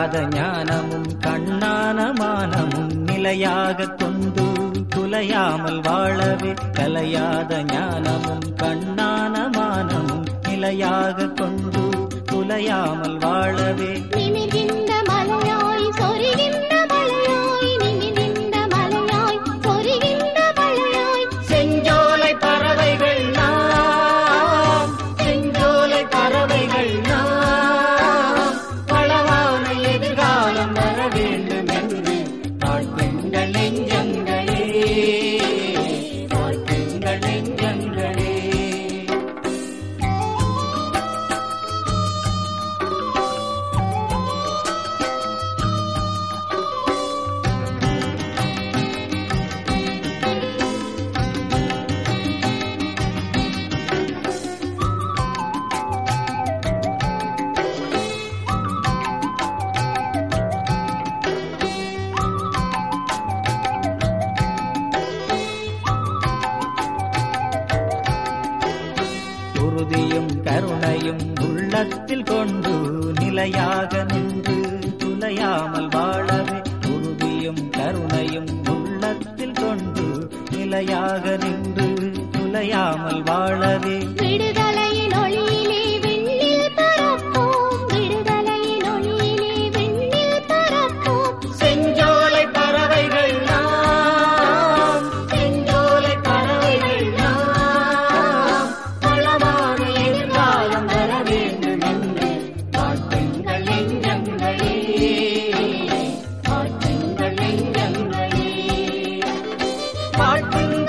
கலையாத ஞானமும் கண்ணான மானமும் நிலையாக கொண்டு குலையாமல் வாழவே கலையாத ஞானமும் கண்ணான மானமும் நிலையாக கொண்டு குலையாமல் வாழவே நிமிர்கின்ற மலையாய் சொரிகின்ற மலையாய் நிமிர்கின்ற மலையாய் சொரிகின்ற மலையாய் செஞ்சோலை பறவைகள் நாம் செஞ்சோலை பறவைகள் நாம் வளமான எதிர்காலம் வர வேண்டும் என்று வாழ்த்துங்கள் நெஞ்சங்களே வாழ்த்துங்கள் நெஞ்சங்களே உறுதியும் கருணையும் உள்ளத்தில் கொண்டு நிலையாக நின்று துலையாமல் வாழவே உறுதியும் கருணையும் உள்ளத்தில் கொண்டு நிலையாக நின்று துலையாமல் வாழவே விடுதலையின் ஒளியிலே விண்ணில் பறப்போம் விடுதலையின் ஒளியிலே விண்ணில் பறப்போம் செஞ்சோலை பறவைகள் நாம் செஞ்சோலை பறவைகள் நாம் வளமான எதிர்காலம் வர வேண்டும் என்று வாழ்த்துங்கள் நெஞ்சங்களே வாழ்த்துங்கள் நெஞ்சங்களே வாழ்த்துங்கள்